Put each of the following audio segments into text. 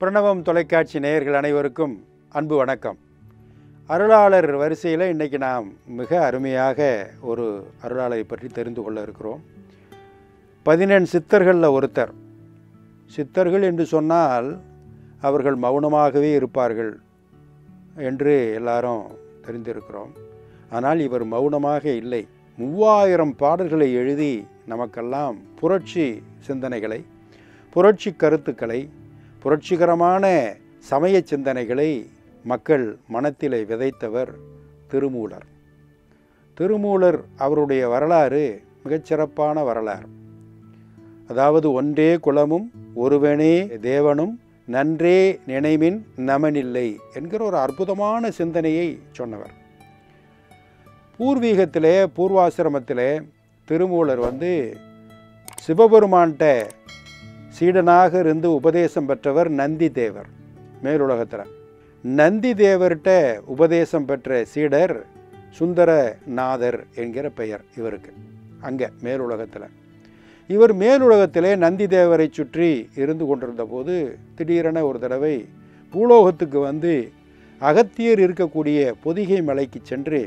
பிரணவம் தொலைக்காட்சி நேயர்கள் அனைவருக்கும் அன்பு வணக்கம் அருளாளர் வரிசையில் இன்றைக்கி நாம் மிக அருமையாக ஒரு அருளாளரை பற்றி தெரிந்து கொள்ள இருக்கிறோம் பதினெண் சித்தர்களில் ஒருத்தர் சித்தர்கள் என்று சொன்னால் அவர்கள் மௌனமாகவே இருப்பார்கள் என்று எல்லாரும் தெரிந்திருக்கிறோம் ஆனால் இவர் மௌனமாக இல்லை மூவாயிரம் பாடல்களை எழுதி நமக்கெல்லாம் புரட்சி சிந்தனைகளை புரட்சி கருத்துக்களை புரட்சிகரமான சமய சிந்தனைகளை மக்கள் மனத்திலே விதைத்தவர் திருமூலர் திருமூலர் அவருடைய வரலாறு மிகச்சிறப்பான வரலாறு அதாவது ஒன்றே குலமும் ஒருவனே தேவனும் நன்றே நினைவின் நமனில்லை என்கிற ஒரு அற்புதமான சிந்தனையை சொன்னவர் பூர்வீகத்திலே பூர்வாசிரமத்திலே திருமூலர் வந்து சிவபெருமான்கிட்ட சீடனாக இருந்து உபதேசம் பெற்றவர் நந்தி தேவர் மேலுலகத்தில் நந்தி தேவர்கிட்ட உபதேசம் பெற்ற சீடர் சுந்தரநாதர் என்கிற பெயர் இவருக்கு அங்கே மேலுலகத்தில் இவர் மேலுலகத்திலே நந்தி தேவரை சுற்றி இருந்து கொண்டிருந்த போது திடீரென ஒரு தடவை பூலோகத்துக்கு வந்து அகத்தியர் இருக்கக்கூடிய பொதிகை மலைக்கு சென்று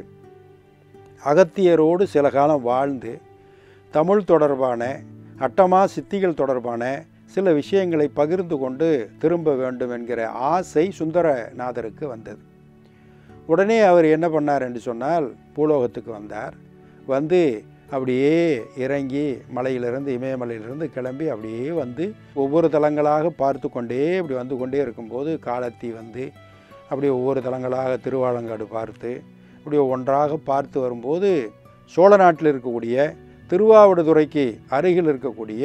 அகத்தியரோடு சில காலம் வாழ்ந்து தமிழ் தொடர்பான அட்டமா சித்திகள் தொடர்பான சில விஷயங்களை பகிர்ந்து கொண்டு திரும்ப வேண்டும் என்கிற ஆசை சுந்தரநாதருக்கு வந்தது உடனே அவர் என்ன பண்ணார் என்று சொன்னால் பூலோகத்துக்கு வந்தார் வந்து அப்படியே இறங்கி மலையிலிருந்து இமயமலையிலிருந்து கிளம்பி அப்படியே வந்து ஒவ்வொரு தலங்களாக பார்த்து கொண்டே இப்படி வந்து கொண்டே இருக்கும்போது காலத்தி வந்து அப்படியே ஒவ்வொரு தலங்களாக திருவாலங்காடு பார்த்து இப்படி ஒன்றாக பார்த்து வரும்போது சோழ நாட்டில் இருக்கக்கூடிய திருவாவடுதுறைக்கு அருகில் இருக்கக்கூடிய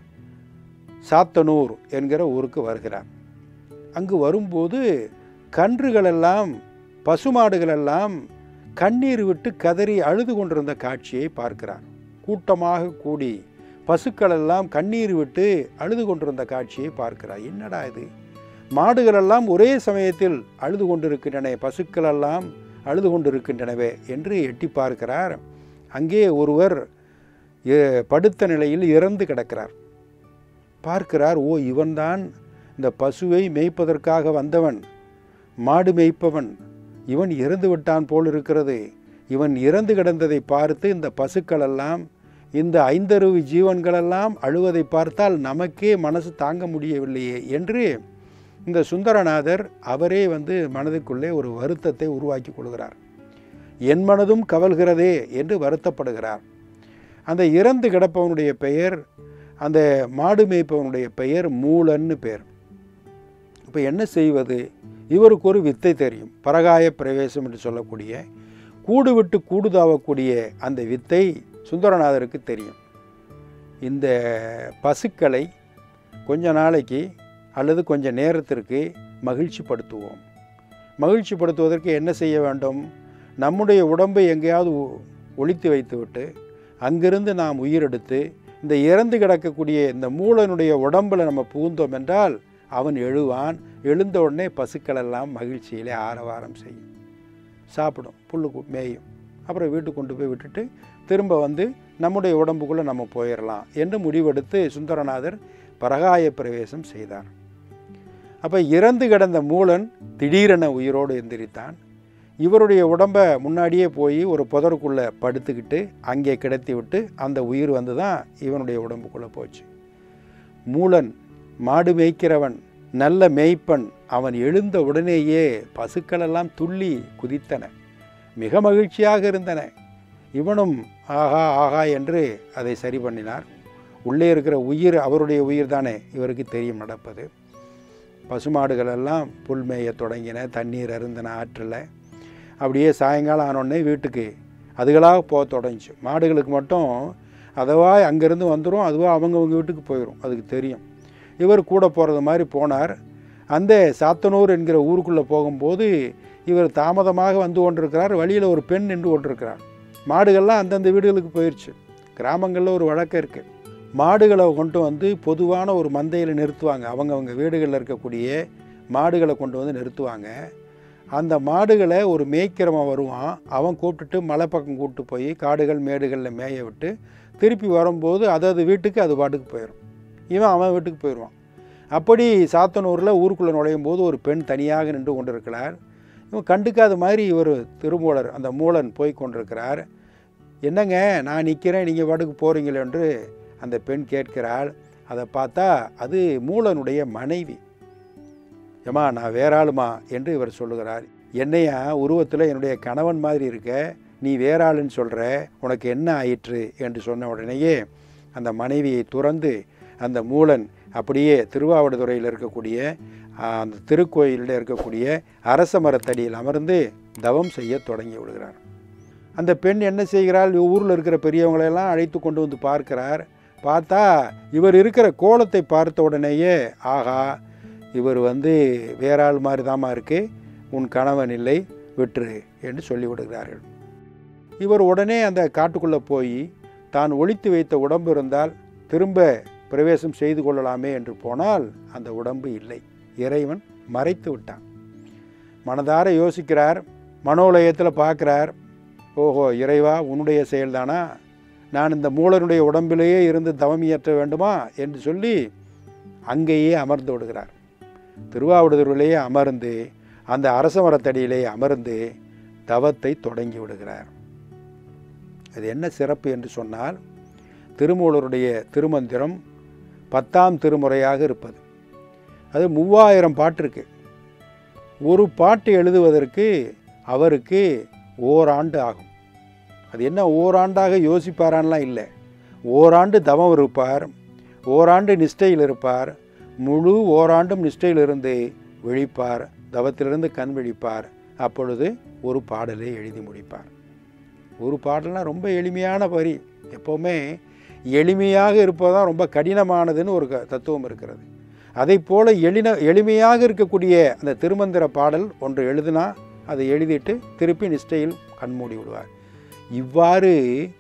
சாத்தனூர் என்கிற ஊருக்கு வருகிறார் அங்கு வரும்போது கன்றுகளெல்லாம் பசுமாடுகளெல்லாம் கண்ணீர் விட்டு கதறி அழுது கொண்டிருந்த காட்சியை பார்க்கிறார் கூட்டமாக கூடி பசுக்களெல்லாம் கண்ணீர் விட்டு அழுது கொண்டிருந்த காட்சியை பார்க்கிறார் என்னடா இது மாடுகளெல்லாம் ஒரே சமயத்தில் அழுது கொண்டிருக்கின்றன பசுக்களெல்லாம் அழுது கொண்டிருக்கின்றனவே என்று எட்டி பார்க்கிறார் அங்கே ஒருவர் படுத்த நிலையில் இறந்து கிடக்கிறார் பார்க்கிறார் ஓ இவன்தான் இந்த பசுவை மேய்ப்பதற்காக வந்தவன் மாடு மேய்ப்பவன் இவன் இறந்து விட்டான் போல் இருக்கிறது இவன் இறந்து கிடந்ததை பார்த்து இந்த பசுக்களெல்லாம் இந்த ஐந்தருவி ஜீவன்களெல்லாம் அழுவதை பார்த்தால் நமக்கே மனசு தாங்க முடியவில்லையே என்று இந்த சுந்தரநாதர் அவரே வந்து மனதுக்குள்ளே ஒரு வருத்தத்தை உருவாக்கி கொள்கிறார் என் மனதும் கவல்கிறதே என்று வருத்தப்படுகிறார் அந்த இறந்து கிடப்பவனுடைய பெயர் அந்த மாடு மேய்ப்பவனுடைய பெயர் மூலன்னு பேர் இப்போ என்ன செய்வது இவருக்கு ஒரு வித்தை தெரியும் பரகாய பிரவேசம் என்று சொல்லக்கூடிய கூடு விட்டு கூடுதாவக்கூடிய அந்த வித்தை சுந்தரநாதருக்கு தெரியும் இந்த பசுக்களை கொஞ்ச நாளைக்கு அல்லது கொஞ்ச நேரத்திற்கு மகிழ்ச்சிப்படுத்துவோம் மகிழ்ச்சிப்படுத்துவதற்கு என்ன செய்ய வேண்டும் நம்முடைய உடம்பை எங்கேயாவது ஒழித்து வைத்துவிட்டு அங்கிருந்து நாம் உயிரெடுத்து இந்த இறந்து கிடக்கக்கூடிய இந்த மூலனுடைய உடம்பில் நம்ம புகுந்தோம் என்றால் அவன் எழுவான் எழுந்த உடனே பசுக்களெல்லாம் மகிழ்ச்சியிலே ஆரவாரம் செய்யும் சாப்பிடும் புல்லு மேயும் அப்புறம் வீட்டுக்கு கொண்டு போய் விட்டுட்டு திரும்ப வந்து நம்முடைய உடம்புக்குள்ளே நம்ம போயிடலாம் என்று முடிவெடுத்து சுந்தரநாதர் பரகாய பிரவேசம் செய்தார் அப்போ இறந்து கிடந்த மூலன் திடீரென உயிரோடு எந்திரித்தான் இவருடைய உடம்பை முன்னாடியே போய் ஒரு புதருக்குள்ளே படுத்துக்கிட்டு அங்கே கிடத்தி விட்டு அந்த உயிர் வந்து தான் இவனுடைய உடம்புக்குள்ளே போச்சு மூலன் மாடு மேய்க்கிறவன் நல்ல மேய்ப்பன் அவன் எழுந்த உடனேயே பசுக்களெல்லாம் துள்ளி குதித்தன மிக மகிழ்ச்சியாக இருந்தன இவனும் ஆஹா ஆஹா என்று அதை சரி பண்ணினார் உள்ளே இருக்கிற உயிர் அவருடைய உயிர் தானே இவருக்கு தெரியும் நடப்பது பசுமாடுகளெல்லாம் புல் மேய தொடங்கின தண்ணீர் அருந்தின ஆற்றில் அப்படியே சாயங்காலம் ஆனோடனே வீட்டுக்கு அதுகளாக போக தொடங்கிச்சு மாடுகளுக்கு மட்டும் அதுவா அங்கேருந்து வந்துடும் அதுவாக அவங்கவுங்க வீட்டுக்கு போயிடும் அதுக்கு தெரியும் இவர் கூட போகிறது மாதிரி போனார் அந்த சாத்தனூர் என்கிற ஊருக்குள்ளே போகும்போது இவர் தாமதமாக வந்து கொண்டிருக்கிறார் வழியில் ஒரு பெண் நின்று கொண்டிருக்கிறார் மாடுகள்லாம் அந்தந்த வீடுகளுக்கு போயிடுச்சு கிராமங்களில் ஒரு வழக்கம் இருக்குது மாடுகளை கொண்டு வந்து பொதுவான ஒரு மந்தையில் நிறுத்துவாங்க அவங்கவுங்க வீடுகளில் இருக்கக்கூடிய மாடுகளை கொண்டு வந்து நிறுத்துவாங்க அந்த மாடுகளை ஒரு மேய்க்கிறவன் வருவான் அவன் கூப்பிட்டுட்டு மலை பக்கம் கூப்பிட்டு போய் காடுகள் மேடுகளில் மேய விட்டு திருப்பி வரும்போது அது அது வீட்டுக்கு அது பாட்டுக்கு போயிடும் இவன் அவன் வீட்டுக்கு போயிடுவான் அப்படி சாத்தனூரில் ஊருக்குள்ளே நுழையும் போது ஒரு பெண் தனியாக நின்று கொண்டிருக்கிறார் இவன் கண்டுக்காத மாதிரி இவர் திருமூலர் அந்த மூலன் போய் கொண்டிருக்கிறார் என்னங்க நான் நிற்கிறேன் நீங்கள் பாட்டுக்கு போகிறீங்களே என்று அந்த பெண் கேட்கிறாள் அதை பார்த்தா அது மூலனுடைய மனைவி ஏம்மா நான் வேற ஆளுமா என்று இவர் சொல்லுகிறார் என்னையா உருவத்தில் என்னுடைய கணவன் மாதிரி இருக்க நீ வேற ஆளுன்னு சொல்கிற உனக்கு என்ன ஆயிற்று என்று சொன்ன உடனேயே அந்த மனைவியை துறந்து அந்த மூலன் அப்படியே திருவாவடுதுறையில் இருக்கக்கூடிய ஆ, அந்த திருக்கோயிலில் இருக்கக்கூடிய அரச மரத்தடியில் அமர்ந்து தவம் செய்ய தொடங்கி விடுகிறார் அந்த பெண் என்ன செய்கிறாள் ஊரில் இருக்கிற பெரியவங்களெல்லாம் அழைத்து கொண்டு வந்து பார்க்கிறார் பார்த்தா இவர் இருக்கிற கோலத்தை பார்த்த உடனேயே ஆகா இவர் வந்து வேற ஆள் மாதிரி தாம்மா இருக்கு உன் கணவன் இல்லை விட்டுரு என்று சொல்லிவிடுகிறார்கள் இவர் உடனே அந்த காட்டுக்குள்ளே போய் தான் ஒளித்து வைத்த உடம்பு இருந்தால் திரும்ப பிரவேசம் செய்து கொள்ளலாமே என்று போனால் அந்த உடம்பு இல்லை இறைவன் மறைத்து விட்டான் மனதார யோசிக்கிறார் மனோலயத்தில் பார்க்குறார் ஓஹோ இறைவா உன்னுடைய செயல்தானா நான் இந்த மூலனுடைய உடம்பிலேயே இருந்து தவம் இயற்ற வேண்டுமா என்று சொல்லி அங்கேயே அமர்ந்து விடுகிறார் திருவாவடுதுறையிலேயே அமர்ந்து அந்த அரச மரத்தடியிலே அமர்ந்து தவத்தை தொடங்கி விடுகிறார் அது என்ன சிறப்பு என்று சொன்னால் திருமூலருடைய திருமந்திரம் பத்தாம் திருமுறையாக இருப்பது அது மூவாயிரம் பாட்டு இருக்கு ஒரு பாட்டு எழுதுவதற்கு அவருக்கு ஓராண்டு ஆகும் அது என்ன ஓராண்டாக யோசிப்பாரான்லாம் இல்லை ஓராண்டு தவம் இருப்பார் ஓராண்டு நிஷ்டையில் இருப்பார் முழு ஓராண்டும் நிஷ்டையில் இருந்து விழிப்பார் தவத்திலிருந்து கண் விழிப்பார் அப்பொழுது ஒரு பாடலை எழுதி முடிப்பார் ஒரு பாடல்னால் ரொம்ப எளிமையான வரி எப்போவுமே எளிமையாக இருப்பதுதான் ரொம்ப கடினமானதுன்னு ஒரு க- தத்துவம் இருக்கிறது அதை போல எளின எளிமையாக இருக்கக்கூடிய அந்த திருமந்திர பாடல் ஒன்று எழுதினா அதை எழுதிட்டு திருப்பி நிஷ்டையில் கண்மூடி விடுவார் இவ்வாறு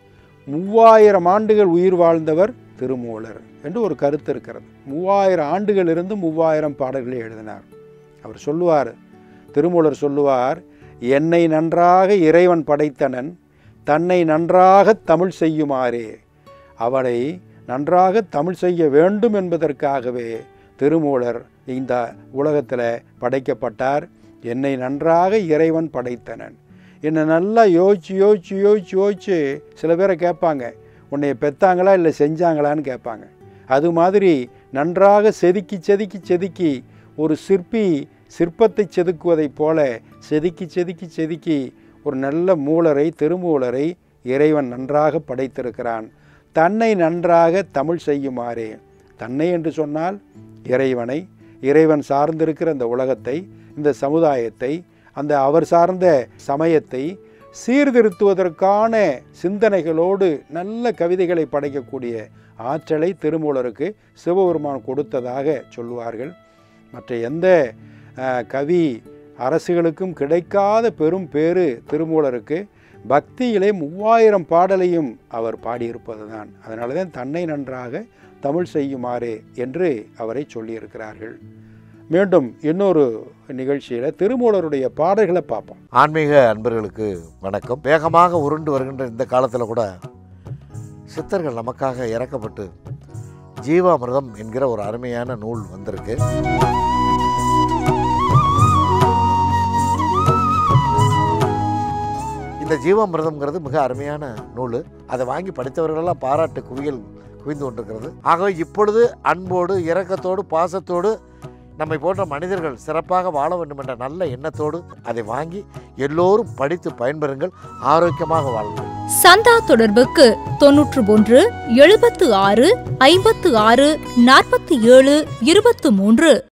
மூவாயிரம் ஆண்டுகள் உயிர் வாழ்ந்தவர் திருமூலர் என்று ஒரு கருத்து இருக்கிறது மூவாயிரம் ஆண்டுகள் இருந்து மூவாயிரம் பாடல்களை எழுதினார் அவர் சொல்லுவார் திருமூலர் சொல்லுவார் என்னை நன்றாக இறைவன் படைத்தனன் தன்னை நன்றாக தமிழ் செய்யுமாறே அவனை நன்றாக தமிழ் செய்ய வேண்டும் என்பதற்காகவே திருமூலர் இந்த உலகத்தில் படைக்கப்பட்டார் என்னை நன்றாக இறைவன் படைத்தனன் என்னை நல்லா யோசிச்சு யோசிச்சு யோசிச்சு யோசிச்சு சில பேரை கேட்பாங்க உன்னைய பெத்தாங்களா இல்லை செஞ்சாங்களான்னு கேட்பாங்க அது மாதிரி நன்றாக செதுக்கி செதுக்கி செதுக்கி ஒரு சிற்பி சிற்பத்தை செதுக்குவதைப் போல செதுக்கி செதுக்கி செதுக்கி ஒரு நல்ல மூலரை திருமூலரை இறைவன் நன்றாக படைத்திருக்கிறான் தன்னை நன்றாக தமிழ் செய்யுமாறே தன்னை என்று சொன்னால் இறைவனை இறைவன் சார்ந்திருக்கிற இந்த உலகத்தை இந்த சமுதாயத்தை அந்த அவர் சார்ந்த சமயத்தை சீர்திருத்துவதற்கான சிந்தனைகளோடு நல்ல கவிதைகளை படைக்கக்கூடிய ஆற்றலை திருமூலருக்கு சிவபெருமான் கொடுத்ததாக சொல்லுவார்கள் மற்ற எந்த அஹ், கவி அரசுகளுக்கும் கிடைக்காத பெரும் பேறு திருமூலருக்கு பக்தியிலே மூவாயிரம் பாடலையும் அவர் பாடியிருப்பது தான் அதனால தான் தன்னை நன்றாக தமிழ் செய்யுமாறு என்று அவரை சொல்லியிருக்கிறார்கள் மீண்டும் இன்னொரு நிகழ்ச்சியில் திருமூலருடைய பாடல்களை பார்ப்போம் ஆன்மீக அன்பர்களுக்கு வணக்கம் வேகமாக உருண்டு வருகின்ற இந்த காலத்தில் கூட சித்தர்கள் நமக்காக இறக்கப்பட்டு ஜீவாமிர்தம் என்கிற ஒரு அருமையான நூல் வந்திருக்கு இந்த ஜீவாமிர்தம்ங்கிறது மிக அருமையான நூல் அதை வாங்கி படித்தவர்களெல்லாம் பாராட்டு குவியல் குவிந்து கொண்டிருக்கிறது ஆகவே இப்பொழுது அன்போடு இரக்கத்தோடு பாசத்தோடு நம்மை போன்ற மனிதர்கள் சிறப்பாக வாழ வேண்டும் என்ற நல்ல எண்ணத்தோடு அதை வாங்கி எல்லோரும் படித்து பயன்பெறுங்கள் ஆரோக்கியமாக வாழுங்கள் சந்தா தொடர்புக்கு தொன்னூற்று ஒன்று எழுபத்து ஆறு ஐம்பத்து ஆறு நாற்பத்தி ஏழு இருபத்து மூன்று